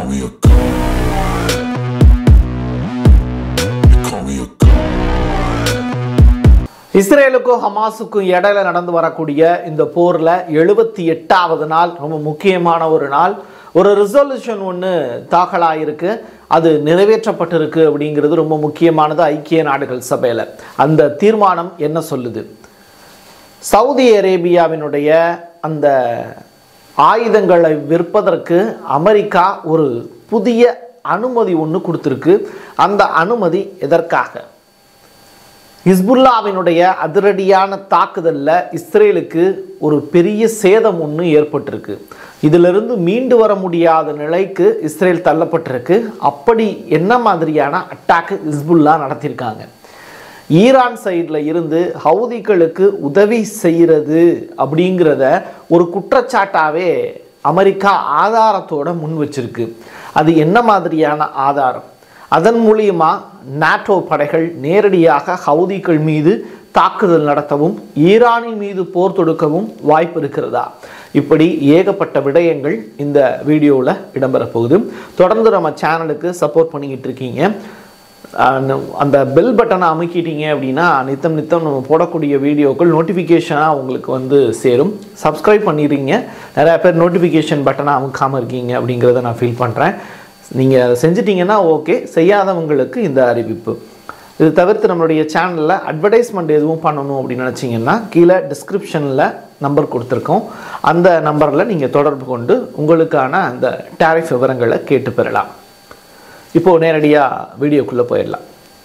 me a god. You call me a god. இஸ்ரேலுக்கும் ஹமாஸுக்கும் இடையில நடந்து வரக்கூடிய இந்த போர்ல எழுபத்தி எட்டாவது நாள் ரொம்ப முக்கியமான ஒரு நாள் ஒரு ரிசல்யூஷன் ஒன்று தாக்கலாயிருக்கு அது நிறைவேற்றப்பட்டிருக்கு அப்படிங்கிறது ரொம்ப முக்கியமானது ஐக்கிய நாடுகள் சபையில் அந்த தீர்மானம் என்ன சொல்லுது சவுதி அரேபியாவினுடைய அந்த ஆயுதங்களை விற்பதற்கு அமெரிக்கா ஒரு புதிய அனுமதி ஒன்று கொடுத்துருக்கு அந்த அனுமதி எதற்காக ஹிஸ்புல்லாவினுடைய அதிரடியான தாக்குதலில் இஸ்ரேலுக்கு ஒரு பெரிய சேதம் ஒன்று ஏற்பட்டிருக்கு இதிலிருந்து மீண்டு வர முடியாத நிலைக்கு இஸ்ரேல் தள்ளப்பட்டிருக்கு அப்படி என்ன மாதிரியான அட்டாக் ஹிஸ்புல்லா நடத்தியிருக்காங்க ஈரான் சைடில் இருந்து ஹவுதிகளுக்கு உதவி செய்கிறது அப்படிங்கிறத ஒரு குற்றச்சாட்டாவே அமெரிக்கா ஆதாரத்தோட முன் வச்சிருக்கு அது என்ன மாதிரியான ஆதாரம் அதன் மூலியமா நாட்டோ படைகள் நேரடியாக ஹவுதிகள் மீது தாக்குதல் நடத்தவும் ஈரானின் மீது போர் தொடுக்கவும் வாய்ப்பு இருக்கிறதா இப்படி ஏகப்பட்ட விடயங்கள் இந்த வீடியோவில் இடம்பெற போகுது தொடர்ந்து நம்ம சேனலுக்கு சப்போர்ட் பண்ணிக்கிட்டு இருக்கீங்க அஹ் அந்த பெல் பட்டனை அமுக்கிட்டீங்க அப்படின்னா நித்தம் நித்தம் நம்ம போடக்கூடிய வீடியோக்கள் நோட்டிஃபிகேஷனாக உங்களுக்கு வந்து சேரும் சப்ஸ்கிரைப் பண்ணிடுறீங்க நிறையா பேர் நோட்டிஃபிகேஷன் பட்டனை அமுக்காமல் இருக்கீங்க அப்படிங்கிறத நான் ஃபீல் பண்ணுறேன் நீங்கள் அதை செஞ்சிட்டிங்கன்னா ஓகே செய்யாதவங்களுக்கு இந்த அறிவிப்பு இது தவிர்த்து நம்மளுடைய சேனலில் அட்வர்டைஸ்மெண்ட் எதுவும் பண்ணணும் அப்படின்னு நினச்சிங்கன்னா கீழே டிஸ்கிரிப்ஷனில் நம்பர் கொடுத்துருக்கோம் அந்த நம்பரில் நீங்கள் தொடர்பு கொண்டு உங்களுக்கான அந்த டேரிஃப் விவரங்களை கேட்டு பெறலாம் இப்போது நேரடியாக வீடியோக்குள்ளே போயிடலாம்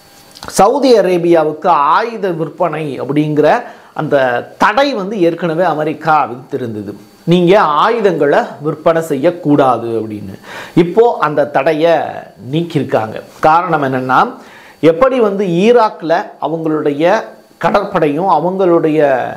சவுதி அரேபியாவுக்கு ஆயுத விற்பனை அப்படிங்கிற அந்த தடை வந்து ஏற்கனவே அமெரிக்கா விதித்திருந்தது நீங்கள் ஆயுதங்களை விற்பனை செய்யக்கூடாது அப்படின்னு இப்போ அந்த தடையை நீக்கியிருக்காங்க காரணம் என்னென்னா எப்படி வந்து ஈராக்கில் அவங்களுடைய கடற்படையும் அவங்களுடைய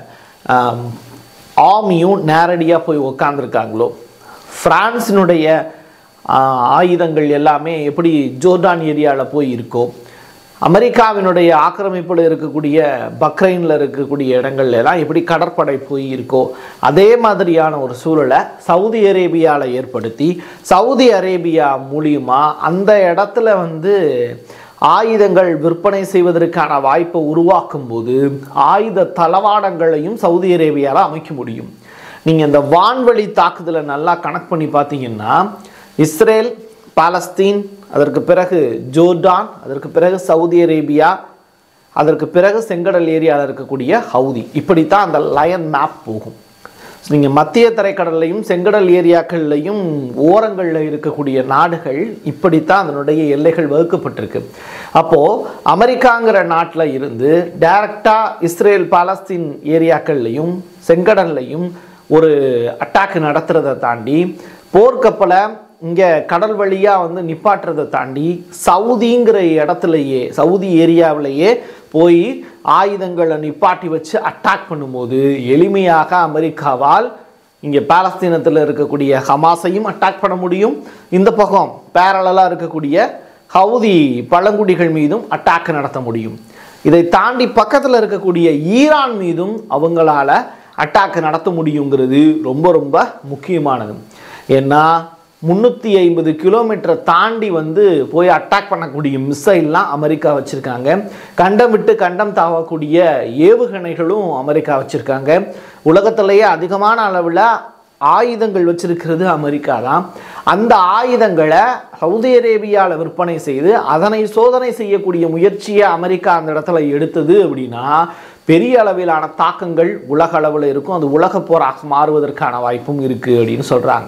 ஆம், ஆர்மியும் நேரடியாக போய் உக்காந்துருக்காங்களோ பிரான்ஸினுடைய ஆஹ், ஆயுதங்கள் எல்லாமே எப்படி ஜோர்டான் ஏரியாவில் போய் இருக்கோ அமெரிக்காவினுடைய ஆக்கிரமிப்பில் இருக்கக்கூடிய பக்ரைனில் இருக்கக்கூடிய இடங்கள்ல எல்லாம் எப்படி கடற்படை போய் இருக்கோ அதே மாதிரியான ஒரு சூழலை சவுதி அரேபியாவில் ஏற்படுத்தி சவுதி அரேபியா மூலியமா அந்த இடத்துல வந்து ஆயுதங்கள் விற்பனை செய்வதற்கான வாய்ப்பை உருவாக்கும் போது ஆயுத தளவாடங்களையும் சவுதி அரேபியாவில் அமைக்க முடியும் நீங்கள் இந்த வான்வழி தாக்குதலை நல்லா கணக்கு பண்ணி பார்த்தீங்கன்னா இஸ்ரேல் பாலஸ்தீன் அதற்கு பிறகு ஜோர்டான் அதற்கு பிறகு சவுதி அரேபியா அதற்கு பிறகு செங்கடல் ஏரியாவில் இருக்கக்கூடிய ஹவுதி இப்படித்தான் அந்த லயன் மேப் போகும் நீங்கள் மத்திய தரைக்கடல்லையும் செங்கடல் ஏரியாக்கள்லையும் ஓரங்களில் இருக்கக்கூடிய நாடுகள் இப்படித்தான் அதனுடைய எல்லைகள் வகுக்கப்பட்டிருக்கு அப்போது அமெரிக்காங்கிற நாட்டில் இருந்து டைரக்டாக இஸ்ரேல் பாலஸ்தீன் ஏரியாக்கள்லையும் செங்கடல்லையும் ஒரு அட்டாக் நடத்துறதை தாண்டி போர்க்கப்பலை இங்கே கடல் வழியாக வந்து நிப்பாட்டுறதை தாண்டி சவுதிங்கிற இடத்துலையே சவுதி ஏரியாவிலேயே போய் ஆயுதங்களை நிப்பாட்டி வச்சு அட்டாக் பண்ணும்போது எளிமையாக அமெரிக்காவால் இங்கே பாலஸ்தீனத்தில் இருக்கக்கூடிய ஹமாஸையும் அட்டாக் பண்ண முடியும் இந்த பக்கம் பேரலாக இருக்கக்கூடிய ஹவுதி பழங்குடிகள் மீதும் அட்டாக் நடத்த முடியும் இதை தாண்டி பக்கத்தில் இருக்கக்கூடிய ஈரான் மீதும் அவங்களால அட்டாக் நடத்த முடியுங்கிறது ரொம்ப ரொம்ப முக்கியமானது ஏன்னா முந்நூற்றி ஐம்பது கிலோமீட்டரை தாண்டி வந்து போய் அட்டாக் பண்ணக்கூடிய மிசைல்லாம் அமெரிக்கா வச்சுருக்காங்க கண்டம் விட்டு கண்டம் தாவக்கூடிய ஏவுகணைகளும் அமெரிக்கா வச்சுருக்காங்க உலகத்திலேயே அதிகமான அளவில் ஆயுதங்கள் வச்சிருக்கிறது அமெரிக்கா தான் அந்த ஆயுதங்களை சவுதி அரேபியாவில் விற்பனை செய்து அதனை சோதனை செய்யக்கூடிய முயற்சியை அமெரிக்கா அந்த இடத்துல எடுத்தது அப்படின்னா பெரிய அளவிலான தாக்கங்கள் உலக அளவில் இருக்கும் அது உலக போராக மாறுவதற்கான வாய்ப்பும் இருக்குது அப்படின்னு சொல்கிறாங்க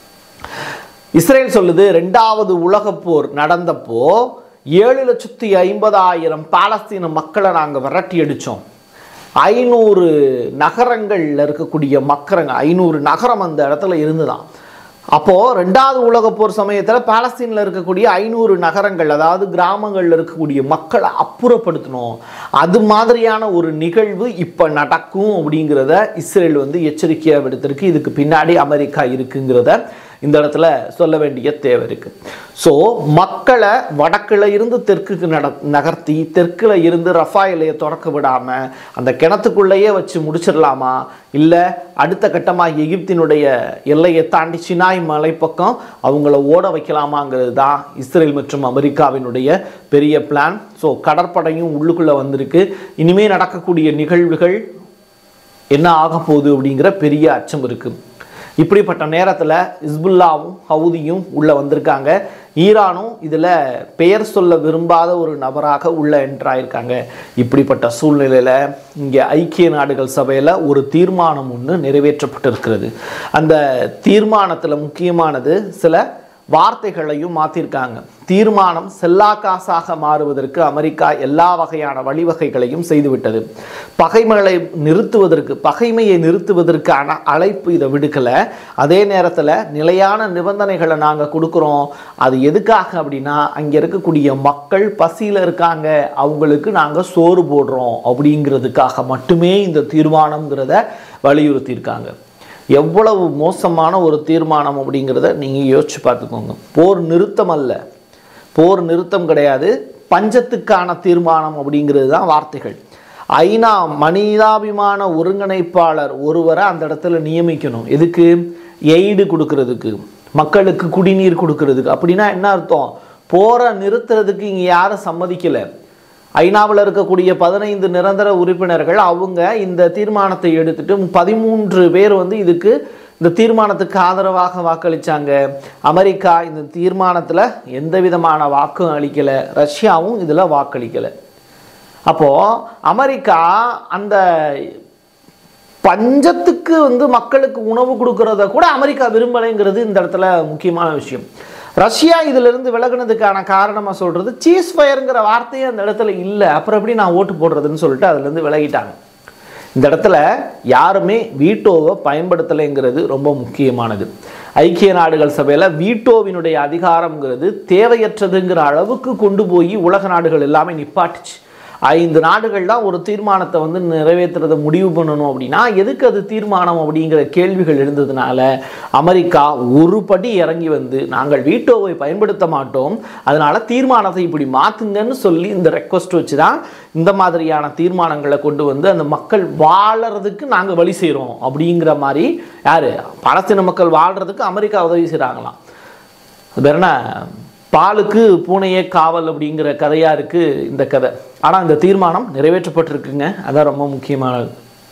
இஸ்ரேல் சொல்லுது ரெண்டாவது உலகப் போர் நடந்தப்போ ஏழு லட்சத்தி ஐம்பதாயிரம் பாலஸ்தீன மக்களை நாங்கள் விரட்டி அடித்தோம் ஐநூறு நகரங்களில் இருக்கக்கூடிய மக்களுங்க ஐநூறு நகரம் அந்த இடத்துல இருந்துதான் அப்போது ரெண்டாவது உலகப் போர் சமயத்தில் பாலஸ்தீனில் இருக்கக்கூடிய ஐநூறு நகரங்கள் அதாவது கிராமங்களில் இருக்கக்கூடிய மக்களை அப்புறப்படுத்தணும் அது மாதிரியான ஒரு நிகழ்வு இப்போ நடக்கும் அப்படிங்கிறத இஸ்ரேல் வந்து எச்சரிக்கையாக விடுத்திருக்கு இதுக்கு பின்னாடி அமெரிக்கா இருக்குங்கிறத இந்த இடத்துல சொல்ல வேண்டிய தேவை இருக்கு ஸோ மக்களை வடக்குல இருந்து தெற்குக்கு நட நகர்த்தி தெற்குல இருந்து ரஃபா எல்லையை திறக்க விடாம அந்த கிணத்துக்குள்ளேயே வச்சு முடிச்சிடலாமா இல்லை அடுத்த கட்டமாக எகிப்தினுடைய எல்லையை தாண்டி சினாய் மலை பக்கம் அவங்கள ஓட வைக்கலாமாங்கிறது தான் இஸ்ரேல் மற்றும் அமெரிக்காவினுடைய பெரிய பிளான் ஸோ கடற்படையும் உள்ளுக்குள்ளே வந்திருக்கு இனிமே நடக்கக்கூடிய நிகழ்வுகள் என்ன ஆக போகுது அப்படிங்கிற பெரிய அச்சம் இருக்கு இப்படிப்பட்ட நேரத்தில் இஸ்புல்லாவும் ஹவுதியும் உள்ளே வந்திருக்காங்க ஈரானும் இதில் பெயர் சொல்ல விரும்பாத ஒரு நபராக உள்ள என்ட்ராயிருக்காங்க இப்படிப்பட்ட சூழ்நிலையில் இங்கே ஐக்கிய நாடுகள் சபையில் ஒரு தீர்மானம் ஒன்று நிறைவேற்றப்பட்டிருக்கிறது அந்த தீர்மானத்தில் முக்கியமானது சில வார்த்தைகளையும் மாற்றிருக்காங்க தீர்மானம் செல்லா காசாக மாறுவதற்கு அமெரிக்கா எல்லா வகையான வழிவகைகளையும் செய்துவிட்டது பகைமைகளை நிறுத்துவதற்கு பகைமையை நிறுத்துவதற்கான அழைப்பு இதை விடுக்கல அதே நேரத்தில் நிலையான நிபந்தனைகளை நாங்கள் கொடுக்குறோம் அது எதுக்காக அப்படின்னா அங்கே இருக்கக்கூடிய மக்கள் பசியில் இருக்காங்க அவங்களுக்கு நாங்கள் சோறு போடுறோம் அப்படிங்கிறதுக்காக மட்டுமே இந்த தீர்மானம்ங்கிறத வலியுறுத்தியிருக்காங்க எவ்வளவு மோசமான ஒரு தீர்மானம் அப்படிங்கிறத நீங்கள் யோசிச்சு பார்த்துக்கோங்க போர் நிறுத்தம் அல்ல போர் நிறுத்தம் கிடையாது பஞ்சத்துக்கான தீர்மானம் அப்படிங்கிறது தான் வார்த்தைகள் ஐநா மனிதாபிமான ஒருங்கிணைப்பாளர் ஒருவரை அந்த இடத்துல நியமிக்கணும் எதுக்கு எய்டு கொடுக்கறதுக்கு மக்களுக்கு குடிநீர் கொடுக்கறதுக்கு அப்படின்னா என்ன அர்த்தம் போரை நிறுத்துறதுக்கு இங்கே யாரும் சம்மதிக்கலை ஐநாவில் இருக்கக்கூடிய பதினைந்து நிரந்தர உறுப்பினர்கள் அவங்க இந்த தீர்மானத்தை எடுத்துட்டு பதிமூன்று பேர் வந்து இதுக்கு இந்த தீர்மானத்துக்கு ஆதரவாக வாக்களிச்சாங்க அமெரிக்கா இந்த தீர்மானத்தில் எந்த விதமான வாக்கும் அளிக்கலை ரஷ்யாவும் இதில் வாக்களிக்கலை அப்போது அமெரிக்கா அந்த பஞ்சத்துக்கு வந்து மக்களுக்கு உணவு கொடுக்கறத கூட அமெரிக்கா விரும்பலைங்கிறது இந்த இடத்துல முக்கியமான விஷயம் ரஷ்யா இதிலிருந்து விலகுனதுக்கான காரணமாக சொல்கிறது சீஸ் ஃபயருங்கிற வார்த்தையே அந்த இடத்துல இல்லை அப்புறம் எப்படி நான் ஓட்டு போடுறதுன்னு சொல்லிட்டு அதுலேருந்து விலகிட்டாங்க இந்த இடத்துல யாருமே வீட்டோவை பயன்படுத்தலைங்கிறது ரொம்ப முக்கியமானது ஐக்கிய நாடுகள் சபையில் வீட்டோவினுடைய அதிகாரம்ங்கிறது தேவையற்றதுங்கிற அளவுக்கு கொண்டு போய் உலக நாடுகள் எல்லாமே நிப்பாட்டுச்சு ஐந்து நாடுகள் தான் ஒரு தீர்மானத்தை வந்து நிறைவேற்றுறதை முடிவு பண்ணணும் அப்படின்னா எதுக்கு அது தீர்மானம் அப்படிங்கிற கேள்விகள் இருந்ததுனால அமெரிக்கா ஒரு படி இறங்கி வந்து நாங்கள் வீட்டோவை பயன்படுத்த மாட்டோம் அதனால தீர்மானத்தை இப்படி மாற்றுங்கன்னு சொல்லி இந்த ரெக்வஸ்ட் வச்சு தான் இந்த மாதிரியான தீர்மானங்களை கொண்டு வந்து அந்த மக்கள் வாழறதுக்கு நாங்கள் வழி செய்கிறோம் அப்படிங்கிற மாதிரி யார் பலஸ்தீன மக்கள் வாழ்கிறதுக்கு அமெரிக்கா உதவி செய்கிறாங்களாம் அது பேர் என்ன பாலுக்கு பூனையே காவல் அப்படிங்கிற கதையாக இருக்குது இந்த கதை ஆனால் இந்த தீர்மானம் நிறைவேற்றப்பட்டிருக்குங்க அதான் ரொம்ப முக்கியமானது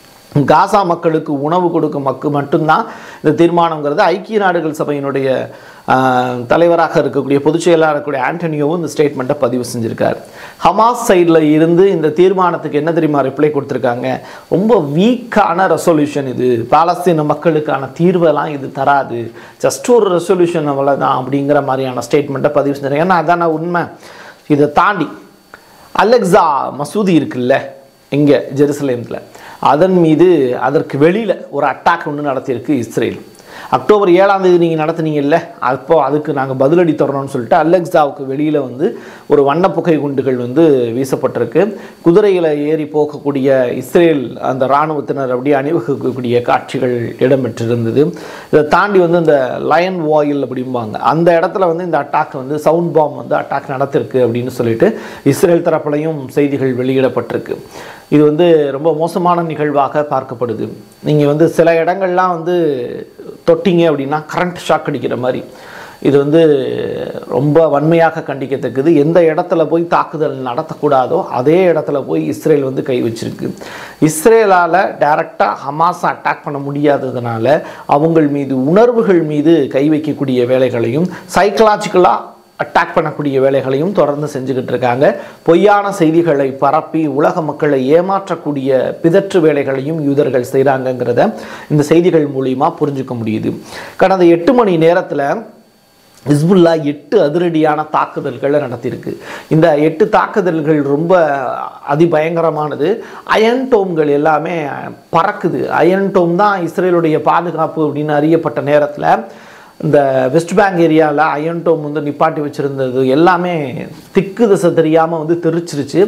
காசா மக்களுக்கு உணவு கொடுக்கும் மக்கு மட்டும்தான் இந்த தீர்மானங்கிறது ஐக்கிய நாடுகள் சபையினுடைய ஆஹ், தலைவராக இருக்கக்கூடிய பொதுச் செயலாளர் இருக்கக்கூடிய ஆண்டனியோவும் இந்த ஸ்டேட்மெண்ட்டை பதிவு செஞ்சிருக்கார் ஹமாஸ் சைடில் இருந்து இந்த தீர்மானத்துக்கு என்ன தெரியுமா ரிப்ளை கொடுத்துருக்காங்க ரொம்ப வீக்கான ரெசொல்யூஷன் இது பாலஸ்தீன மக்களுக்கான தீர்வெல்லாம் இது தராது ஜஸ்ட் ஒரு ரெசொல்யூஷன் அவ்வளோதான் அப்படிங்கிற மாதிரியான ஸ்டேட்மெண்ட்டை பதிவு செஞ்சிருக்காங்க ஏன்னா அதான உண்மை இதை தாண்டி அலெக்சா மசூதி இருக்குல்ல இங்கே ஜெருசலேமில் அதன் மீது அதற்கு வெளியில் ஒரு அட்டாக் ஒன்று நடத்தியிருக்கு இஸ்ரேல் அக்டோபர் ஏழாம் தேதி நீங்கள் நடத்துனீங்கல்ல அப்போ அதுக்கு நாங்கள் பதிலடி தரணும்னு சொல்லிட்டு அலெக்சாவுக்கு வெளியில் வந்து ஒரு வண்ண புகை குண்டுகள் வந்து வீசப்பட்டிருக்கு குதிரையில் ஏறி போகக்கூடிய இஸ்ரேல் அந்த இராணுவத்தினர் அப்படியே அணிவகுக்கக்கூடிய காட்சிகள் இடம்பெற்றிருந்தது இதை தாண்டி வந்து இந்த லயன் வாயில் அப்படிம்பாங்க அந்த இடத்துல வந்து இந்த அட்டாக் வந்து சவுண்ட் பாம் வந்து அட்டாக் நடத்திருக்கு அப்படின்னு சொல்லிட்டு இஸ்ரேல் தரப்புலையும் செய்திகள் வெளியிடப்பட்டிருக்கு இது வந்து ரொம்ப மோசமான நிகழ்வாக பார்க்கப்படுது நீங்கள் வந்து சில இடங்கள்லாம் வந்து தொட்டிங்க அப்படின்னா கரண்ட் ஷாக் அடிக்கிற மாதிரி இது வந்து ரொம்ப வன்மையாக கண்டிக்கத்தக்கது எந்த இடத்துல போய் தாக்குதல் நடத்தக்கூடாதோ அதே இடத்துல போய் இஸ்ரேல் வந்து கை வச்சிருக்கு இஸ்ரேலால் டைரெக்டாக ஹமாஸை அட்டாக் பண்ண முடியாததுனால அவங்கள் மீது உணர்வுகள் மீது கை வைக்கக்கூடிய வேலைகளையும் சைக்கலாஜிக்கலாக அட்டாக் பண்ணக்கூடிய வேலைகளையும் தொடர்ந்து செஞ்சுக்கிட்டு இருக்காங்க பொய்யான செய்திகளை பரப்பி உலக மக்களை ஏமாற்றக்கூடிய பிதற்று வேலைகளையும் யூதர்கள் செய்கிறாங்கங்கிறத இந்த செய்திகள் மூலியமா புரிஞ்சுக்க முடியுது கடந்த எட்டு மணி நேரத்தில் ஹிஸ்புல்லா எட்டு அதிரடியான தாக்குதல்களை நடத்தியிருக்கு இந்த எட்டு தாக்குதல்கள் ரொம்ப அதிபயங்கரமானது அயன் டோம்கள் எல்லாமே பறக்குது அயன் டோம் தான் இஸ்ரேலுடைய பாதுகாப்பு அப்படின்னு அறியப்பட்ட நேரத்தில் இந்த வெஸ்ட் பேங்க் ஏரியாவில் அயன் டோம் வந்து நிப்பாட்டி வச்சுருந்தது எல்லாமே திக்கு திசை தெரியாமல் வந்து தெரிச்சிருச்சு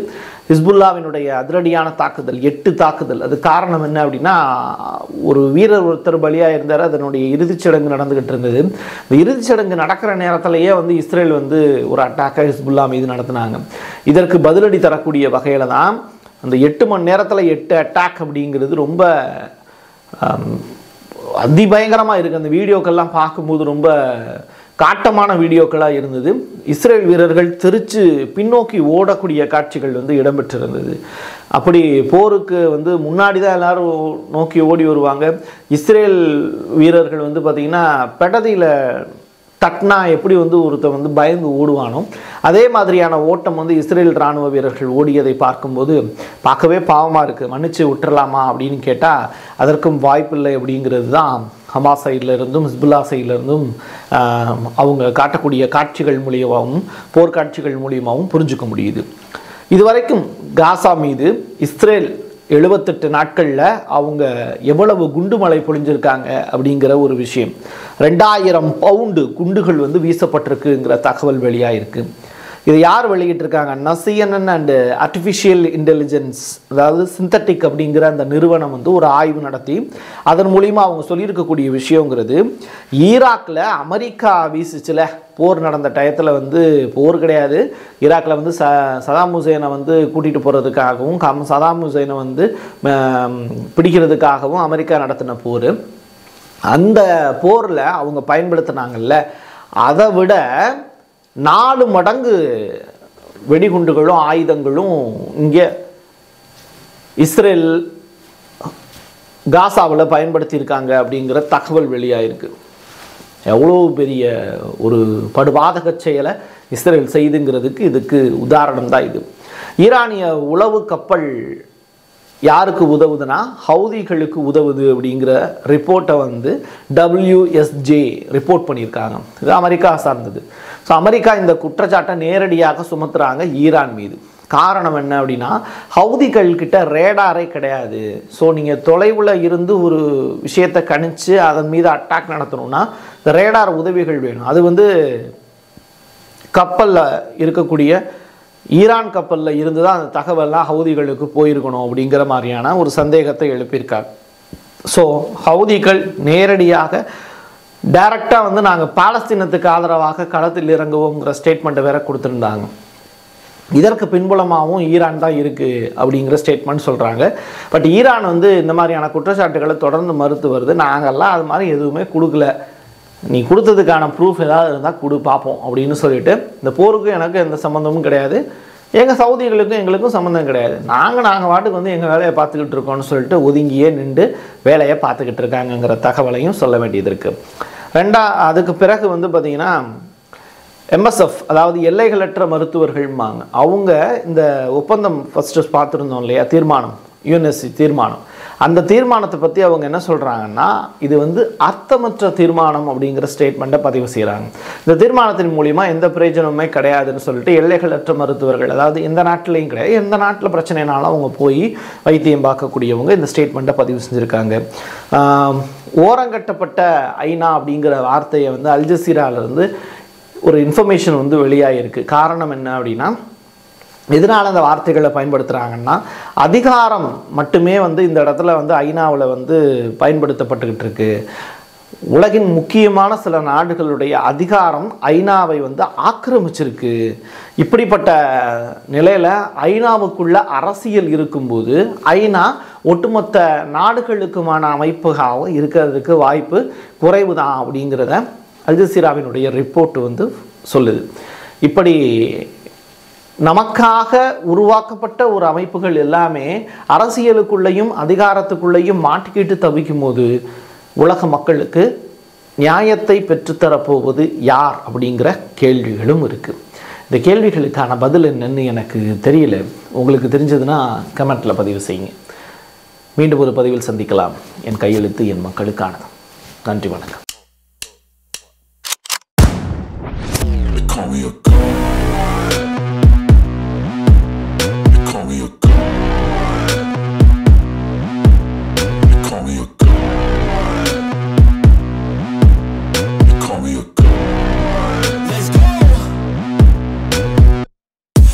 ஹிஸ்புல்லாவினுடைய அதிரடியான தாக்குதல் எட்டு தாக்குதல் அது காரணம் என்ன அப்படின்னா ஒரு வீரர் ஒருத்தர் பலியாக இருந்தார் அதனுடைய இறுதிச் சடங்கு நடந்துகிட்டு இருந்தது இந்த இறுதிச் சடங்கு நடக்கிற நேரத்திலேயே வந்து இஸ்ரேல் வந்து ஒரு அட்டாக்கை ஹிஸ்புல்லா மீது நடத்தினாங்க இதற்கு பதிலடி தரக்கூடிய வகையில் தான் அந்த எட்டு மணி நேரத்தில் எட்டு அட்டாக் அப்படிங்கிறது ரொம்ப ஆம், அதிபயங்கரமாக இருக்குது அந்த வீடியோக்கெல்லாம் பார்க்கும்போது ரொம்ப காட்டமான வீடியோக்களாக இருந்தது இஸ்ரேல் வீரர்கள் தெரிச்சு பின்னோக்கி ஓடக்கூடிய காட்சிகள் வந்து இடம்பெற்றிருந்தது அப்படி போருக்கு வந்து முன்னாடி தான் எல்லாரும் நோக்கி ஓடி வருவாங்க இஸ்ரேல் வீரர்கள் வந்து பார்த்திங்கன்னா பெடதியில் தட்னா எப்படி வந்து ஒருத்தன் வந்து பயந்து ஓடுவானோ அதே மாதிரியான ஓட்டம் வந்து இஸ்ரேல் இராணுவ வீரர்கள் ஓடியதை பார்க்கும்போது பார்க்கவே பாவமாக இருக்குது மன்னிச்சு விட்டுறலாமா அப்படின்னு கேட்டால் அதற்கும் வாய்ப்பில்லை அப்படிங்கிறது தான் ஹமாஸ் சைடில் இருந்தும் ஹிஸ்புல்லா சைடில் இருந்தும் ஆஹ், அவங்க காட்டக்கூடிய காட்சிகள் மூலியமாகவும் போர்க்காட்சிகள் மூலியமாகவும் புரிஞ்சுக்க முடியுது இதுவரைக்கும் காசா மீது இஸ்ரேல் எழுபத்தெட்டு நாட்களில் அவங்க எவ்வளவு குண்டுமலை பொழிஞ்சிருக்காங்க அப்படிங்கிற ஒரு விஷயம் ரெண்டாயிரம் பவுண்டு குண்டுகள் வந்து வீசப்பட்டிருக்குங்கிற தகவல் வெளியாயிருக்கு இதை யார் வெளியிட்டிருக்காங்கன்னா சிஎன்என் அண்டு ஆர்டிஃபிஷியல் இன்டெலிஜென்ஸ் அதாவது சிந்தட்டிக் அப்படிங்கிற அந்த நிறுவனம் வந்து ஒரு ஆய்வு நடத்தி அதன் மூலிமா அவங்க சொல்லியிருக்கக்கூடிய விஷயங்கிறது ஈராக்கில் அமெரிக்கா வீசுச்சுல போர் நடந்த டயத்தில் வந்து போர் கிடையாது ஈராக்கில் வந்து ச சதாம் ஹுசேனை வந்து கூட்டிகிட்டு போகிறதுக்காகவும் கம் சதாம் ஹுசேனை வந்து ஆம், பிடிக்கிறதுக்காகவும் அமெரிக்கா நடத்தின போர் அந்த போரில் அவங்க பயன்படுத்தினாங்கல்ல அதை விட நாலு மடங்கு வெடிகுண்டுகளும் ஆயுதங்களும் இங்கே இஸ்ரேல் காசாவில் பயன்படுத்தியிருக்காங்க அப்படிங்கிற தகவல் வெளியாயிருக்கு எவ்வளோ பெரிய ஒரு படுபாதக செயலை இஸ்ரேல் செய்துங்கிறதுக்கு இதுக்கு உதாரணம் தான் இது ஈரானிய உளவு கப்பல் யாருக்கு உதவுதுன்னா ஹவுதிகளுக்கு உதவுது அப்படிங்கிற ரிப்போர்ட்டை வந்து WSJ ரிப்போர்ட் பண்ணியிருக்காங்க இது அமெரிக்கா சார்ந்தது ஸோ அமெரிக்கா இந்த குற்றச்சாட்டை நேரடியாக சுமத்துறாங்க ஈரான் மீது காரணம் என்ன அப்படின்னா ஹவுதிகள் கிட்ட ரேடாரே கிடையாது ஸோ நீங்கள் தொலைவில் இருந்து ஒரு விஷயத்தை கணிச்சு அதன் மீது அட்டாக் நடத்தணும்னா இந்த ரேடார் உதவிகள் வேணும் அது வந்து கப்பலில் இருக்கக்கூடிய ஈரான் கப்பலில் இருந்து தான் அந்த தகவல்லாம் ஹவுதிகளுக்கு போயிருக்கணும் அப்படிங்கிற மாதிரியான ஒரு சந்தேகத்தை எழுப்பியிருக்காங்க ஸோ ஹவுதிகள் நேரடியாக டைரக்டாக வந்து நாங்கள் பாலஸ்தீனத்துக்கு ஆதரவாக களத்தில் இறங்குவோங்கிற ஸ்டேட்மெண்ட்டை வேற கொடுத்துருந்தாங்க இதற்கு பின்புலமாகவும் ஈரான் தான் இருக்குது அப்படிங்கிற ஸ்டேட்மெண்ட் சொல்கிறாங்க பட் ஈரான் வந்து இந்த மாதிரியான குற்றச்சாட்டுகளை தொடர்ந்து மறுத்து வருது நாங்கள்லாம் அது மாதிரி எதுவுமே கொடுக்கல நீ கொடுத்ததுக்கான ப்ரூஃப் ஏதாவது இருந்தால் கொடு பார்ப்போம் அப்படின்னு சொல்லிட்டு இந்த போருக்கும் எனக்கு எந்த சம்மந்தமும் கிடையாது எங்கள் சவுதிகளுக்கும் எங்களுக்கும் சம்மந்தம் கிடையாது நாங்கள் நாங்கள் வாட்டுக்கு வந்து எங்கள் வேலையை பார்த்துக்கிட்டு இருக்கோம்னு சொல்லிட்டு ஒதுங்கியே நின்று வேலையை பார்த்துக்கிட்டு இருக்காங்கங்கிற தகவலையும் சொல்ல வேண்டியது இருக்குது ரெண்டா அதுக்கு பிறகு வந்து பார்த்திங்கன்னா எம்எஸ்எஃப் அதாவது எல்லைகளற்ற மருத்துவர்கள்மாங்க அவங்க இந்த ஒப்பந்தம் ஃபஸ்ட்டு பார்த்துருந்தோம் இல்லையா தீர்மானம் யூஎன்எஸ்சி தீர்மானம் அந்த தீர்மானத்தை பற்றி அவங்க என்ன சொல்கிறாங்கன்னா இது வந்து அர்த்தமற்ற தீர்மானம் அப்படிங்கிற ஸ்டேட்மெண்ட்டை பதிவு செய்கிறாங்க இந்த தீர்மானத்தின் மூலிமா எந்த பிரயோஜனமுமே கிடையாதுன்னு சொல்லிட்டு எல்லைகளற்ற மருத்துவர்கள் அதாவது எந்த நாட்டிலையும் கிடையாது எந்த நாட்டில் பிரச்சனைனாலும் அவங்க போய் வைத்தியம் பார்க்கக்கூடியவங்க இந்த ஸ்டேட்மெண்ட்டை பதிவு செஞ்சுருக்காங்க ஆம், ஓரங்கட்டப்பட்ட ஐநா அப்படிங்கிற வார்த்தையை வந்து அல்ஜசீராலேருந்து ஒரு இன்ஃபர்மேஷன் வந்து வெளியாகிருக்கு காரணம் என்ன அப்படின்னா எதனால் அந்த வார்த்தைகளை பயன்படுத்துகிறாங்கன்னா அதிகாரம் மட்டுமே வந்து இந்த இடத்துல வந்து ஐநாவில் வந்து பயன்படுத்தப்பட்டுக்கிட்டு இருக்கு உலகின் முக்கியமான சில நாடுகளுடைய அதிகாரம் ஐநாவை வந்து ஆக்கிரமிச்சிருக்கு இப்படிப்பட்ட நிலையில் ஐநாவுக்குள்ள அரசியல் இருக்கும்போது ஐநா ஒட்டுமொத்த நாடுகளுக்குமான அமைப்பாகவும் இருக்கிறதுக்கு வாய்ப்பு குறைவு தான் அப்படிங்கிறத அல்ஜசீராவினுடைய ரிப்போர்ட் வந்து சொல்லுது இப்படி நமக்காக உருவாக்கப்பட்ட ஒரு அமைப்புகள் எல்லாமே அரசியலுக்குள்ளேயும் அதிகாரத்துக்குள்ளேயும் மாட்டிக்கிட்டு தவிக்கும் போது உலக மக்களுக்கு நியாயத்தை பெற்றுத்தரப்போவது யார் அப்படிங்கிற கேள்விகளும் இருக்குது இந்த கேள்விகளுக்கான பதில் என்னன்னு எனக்கு தெரியல உங்களுக்கு தெரிஞ்சதுன்னா கமெண்ட்டில் பதிவு செய்யுங்க மீண்டும் ஒரு பதிவில் சந்திக்கலாம் என் கையெழுத்து என் மக்களுக்கானது நன்றி வணக்கம் They call me a god. They call me a god. They call me a